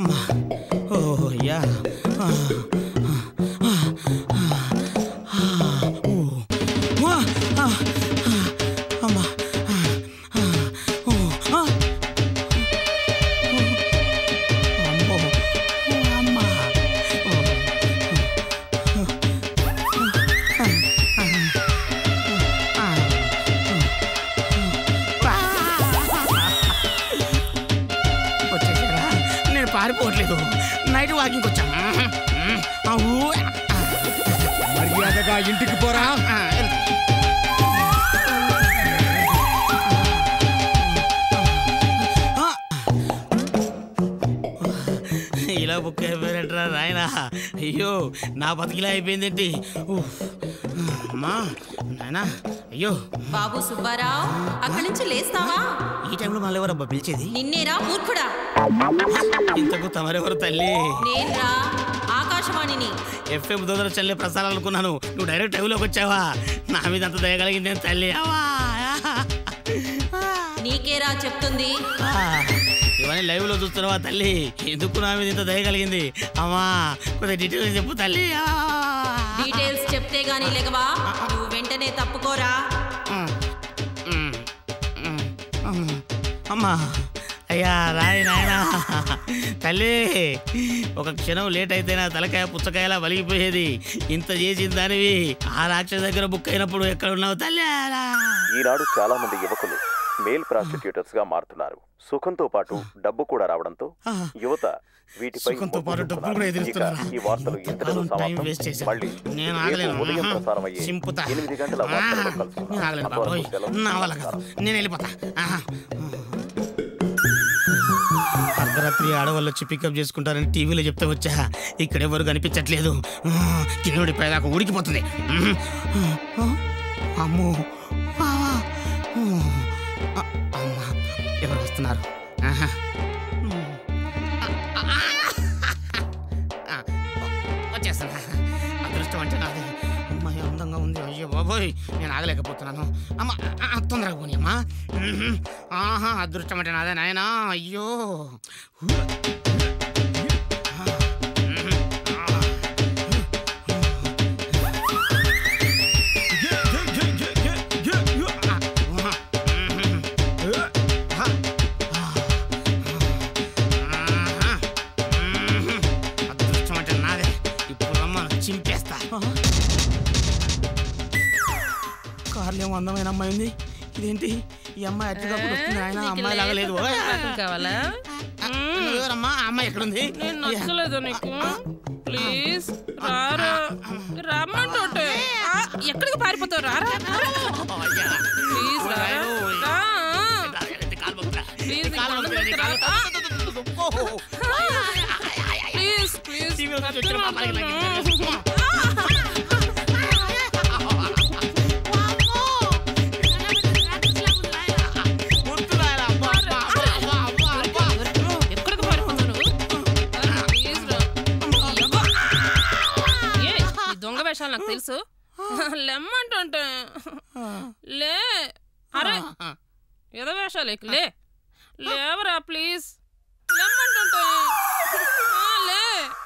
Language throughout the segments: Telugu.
అమ్మా ఓ యా ఆ, ఆ, ఆ, ఆ, ఓ. వా, ఆ, ఆ, అమ్మా ఆ, ఆ, ఓ, ఆ. అమ్మో ఓ, అమ్మా ఓ, ఆ, ఆ, వచ్చేసారా నేను పారిపోవట్లేదు నైట్ వాకింగ్ వచ్చాను ఆ, ఊ, మర్యాదగా ఇంటికి పోరా ఆ, వెళ్తా. ఆ. ఇలా బుక్ అయిపోయారంటరా నాయన అయ్యో నా బతికిలా అయిపోయిందేంటి ఉఫ్. అమ్మా నాయనా అయ్యో బాబు సుబ్బారావు అక్కడి నుంచి లేస్తావా ఈ టైంలో మళ్ళీ ఎవరబ్బా పిలిచేది నిన్నేరా మూర్ఖుడా ఇంతకు తమరెవరు తల్లి నేన్రా ఆకాశవాణిని ఎఫ్ఎం దొదర చల్లే ప్రసారాలు అనుకున్నాను నువ్వు డైరెక్ట్ టైంలోకి వచ్చావా నా మీద అంత దయగలిగింది నేను తల్లి అవా. నీకేరా చెప్తుంది ఆ, ఇవన్నీ లైవ్ లో చూస్తున్నావా తల్లి ఎందుకు నా మీద ఇంత దయగలిగింది అమ్మా కొద్దిగా డీటెయిల్స్ చెప్పు తల్లి ఆ. డీటెయిల్స్ చెప్తే గానీ లేకవా నువ్వు వెంటనే తప్పుకోరా ఉమ్, ఉమ్, ఉమ్, ఉమ్. అమ్మా అయ్యా రాయి నాయనా తల్లి ఒక క్షణం లేట్ అయితే నా తలకాయ పుచ్చకాయలా వలిగిపోయేది ఇంత చేసిన దానివి ఆ రాక్షస దగ్గర బుక్ అయినప్పుడు ఎక్కడ ఉన్నావు తల్లి ఈనాడు చాలా మంది యువకులు మేల్ ప్రాస్టిట్యూటర్స్ గా మారుతున్నారు సుఖంతో పాటు డబ్బు కూడా రావడంతో యువత వీటిపై సుఖంతో పాటు మొగ్గు డబ్బులు కూడా చూపుతున్నారు. ఇక ఎదురుస్తున్నారా? ఈ వార్తలు ఇంతటితో కాలం టైం సమాప్తం వేస్ట్ చేశా. మళ్ళీ నేను రేపు ఆగలేను. ఉదయం ఆహా. ప్రసారం అయ్యే సింపుతా. ఎనిమిది గంటల వార్తల్లో ఆహా. కలుసుకుందాం. నేను ఆగలేను అంతవరకు బాబోయ్ సెలవు. నా వల్ల కాదు నేను వెళ్ళిపోతా ఆహా. అర్ధరాత్రి ఆడవాళ్ళు వచ్చి పికప్ చేసుకుంటారని టీవీలో చెప్తే వచ్చా ఇక్కడ ఎవరు కనిపించట్లేదు ఆ, కింద పైదాకా ఉడికిపోతుంది ఉమ్. ఆ, అమ్మో ఆ, ఆ, అమ్మా ఎవరు వస్తున్నారు ఆహా. ఉమ్. ఆ, వచ్చేస్తున్నా అదృష్టం అంటే నాది అమ్మాయి అందంగా ఉంది అయ్యో బాబోయ్ నేను ఆగలేకపోతున్నాను అమ్మ ఆ, ఆ, తొందరగా పోనీ అమ్మా ఉహుం. ఆహా అదృష్టం అంటే నాదే నాయనా అయ్యో అదృష్టం అంటే నాదే ఇప్పుడు రమ్మ చింపేస్తా కార్లు ఏమో అందమైన అమ్మాయి ఉంది ఇదేంటి ఈ అమ్మాయి అట్టుగా కూడా వస్తుంది ఆయన అమ్మాయి లాగా లేదు ఓయ్. కావాలా ఆ, ఎవరమ్మా ఆ అమ్మాయి ఎక్కడుంది నేను నచ్చలేదు నీకు ప్లీజ్ రారా రమ్మంటుంటే ఆ, ఎక్కడికి పారిపోతావు రారా ప్లీజ్ రారా రా. ప్లీజ్ నీకు దండం పెడతా రా. ప్లీజ్ ప్లీజ్ అర్థం అవుతుందా? ఎక్కడికి పారిపోతావు నువ్వు? ఆ, ప్లీజ్ రా. ఎవ్వ. ఏ, ఈ దొంగ వేషాలు నాకు తెలుసు లెమ్మంటుంటే లే అరే ఏదో వేషాలు ఎక్కు, లే లేవరా ప్లీజ్ లెమ్మంటుంటే ఆ, లే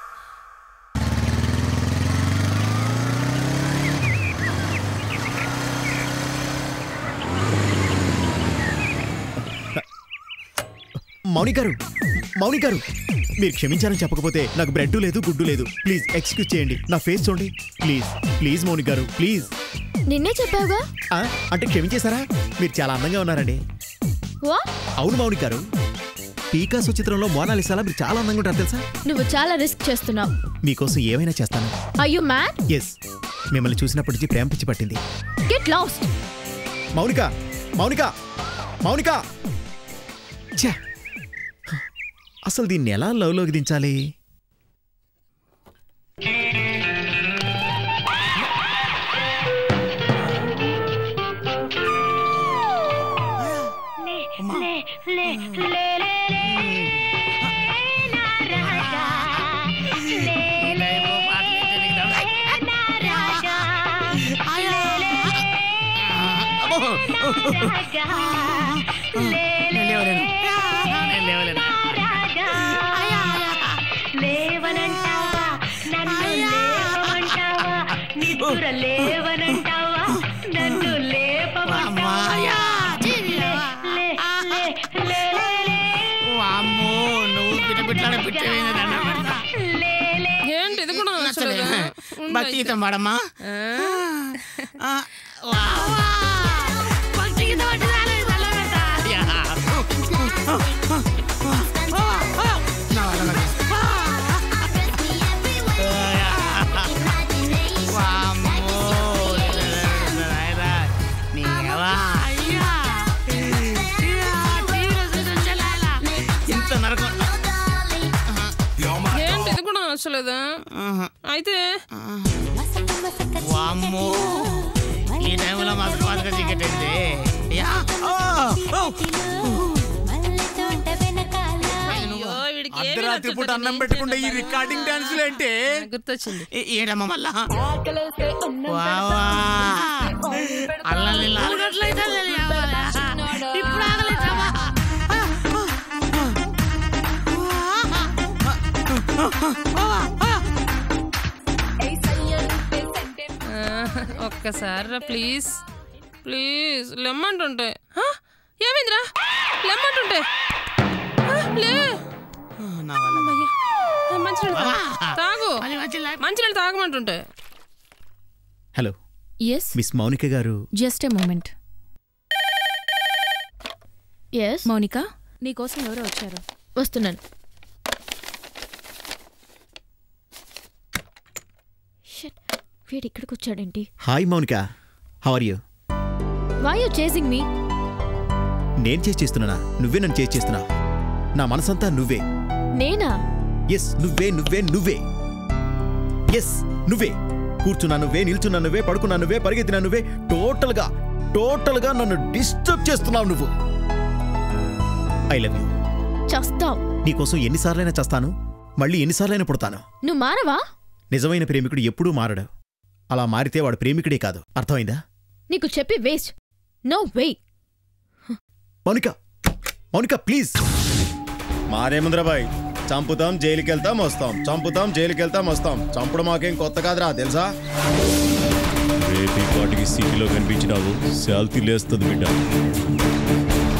మౌని గారు మౌని గారు మీరు క్షమించాలని చెప్పకపోతే నాకు బ్రెడ్ లేదు గుడ్డు లేదు ప్లీజ్ ఎక్స్క్యూజ్ చేయండి నా ఫేస్ చూడండి ప్లీజ్ ప్లీజ్ మౌని గారు ప్లీజ్ నిన్నే చెప్పావుగా ఆ, అంటే క్షమించేశారా మీరు చాలా అందంగా ఉన్నారండి వా అవును మౌని గారు పీకాసో చిత్రంలో మోనాలిసాలా మీరు చాలా అందంగా ఉంటారు తెలుసా నువ్వు చాలా రిస్క్ చేస్తున్నావు మీకోసం ఏమైనా చేస్తాను ఐ యు మ్యాడ్ ఎస్ మిమ్మల్ని చూసినప్పటి నుంచి ప్రేమ పిచ్చి పట్టింది గెట్ లాస్ట్ మౌనిక మౌనిక మౌనిక ఛే! అసలు దీన్ని ఎలా లవ్లోకి దించాలి నేను లేవలేను నేను లేవలేను నిద్ర లేవనంటావా నన్ను వామ్మా, అయ్యా, చీరియవా. వామ్మో నువ్వు పిట్టపిట్లాడే పిట్టవేంది దండం పెడతా. ఏంటి ఇది కూడా నచ్చలే. నచ్చలేదా? ఉండు భక్తి అయితే. గీతం పాడమ్మా ఆ? ఆ, వావా. భక్తి గీతం అంటే చాలు, దండం పెడతా. అయ్యా. నా వల్ల కాదు. అయ్యా. వామ్మో. నాయనా. నీ యవ్వ. అయ్యా. అయ్యా, తీరు చూడు చెల్లాలా. ఇంత నరకం ఏంటి ఇది కూడా నచ్చలేదా ఆహా. అయితే వామ్మో ఈ టైంలో మాత్రం మాత్రం టికెట్ ఏంటి యా. ఓ, ఓ. అయ్యో వీడికి ఏమీ అర్ధరాత్రి పూట నచ్చట్లేదు. అన్నం నేను పెట్టకుండా ఈ చేద్దాం రికార్డింగ్ బాగా? డాన్సులు ఏంటి నాకు గుర్తొచ్చింది ఏ- ఏడమ్మా మళ్ళా వావా అల్లని నాలుగు గంటలైతే ఇప్పుడు ఆగలేదమ్మా ఆ, ఒక్కసారి ప్లీజ్ ప్లీజ్ లెమ్మంటుంటే హ? ఏమైందిరా లెమ్మంటుంటే హ, లే నా వల్ల కాదు. అయ్యా, ఏ, మంచినీళ్ళు తాగు. తాగు మళ్ళీ వచ్చి లై- మంచినీళ్ళు తాగమంటుంటే hello yes miss Mounika garu just a moment yes Mounika నీకోసం ఎవరో వచ్చారు వస్తున్నాను Shit, వీడు ఇక్కడికి వచ్చాడేంటి hi Mounika how are you why you chasing me నేను చేసి చేస్తున్నానా నువ్వే నన్ను చేసి చేస్తున్నా నా మనసంతా నువ్వే నేనా ఎస్ నువ్వే నువ్వే నువ్వే ఎస్ నువ్వే కూర్చున్నా నువ్వే నిల్చున్నా నువ్వే పడుకున్నా నువ్వే పరిగెత్తినా నువ్వే టోటల్గా టోటల్గా నన్ను డిస్టర్బ్ చేస్తున్నావు నువ్వు ఐ లవ్ యూ చస్తావ్ నీకోసం ఎన్నిసార్లైనా చేస్తాను మళ్ళీ ఎన్నిసార్లైనా పుడతాను నువ్వు మారవా నిజమైన ప్రేమికుడు ఎప్పుడూ మారడు అలా మారితే వాడు ప్రేమికుడే కాదు అర్థమైందా నీకు చెప్పి waste no way Mounika Mounika please మారేముంద్రా బాయ్ చంపుతాం జైలుకి వెళ్తాం వస్తాం చంపుతాం జైలుకి వెళ్తాం వస్తాం చంపడం మాకేం కొత్త కాదురా తెలుసా రేపు ఈ పాటికి సిటీలో కనిపించినావు శాల్తీ లేస్తుంది బిడ్డ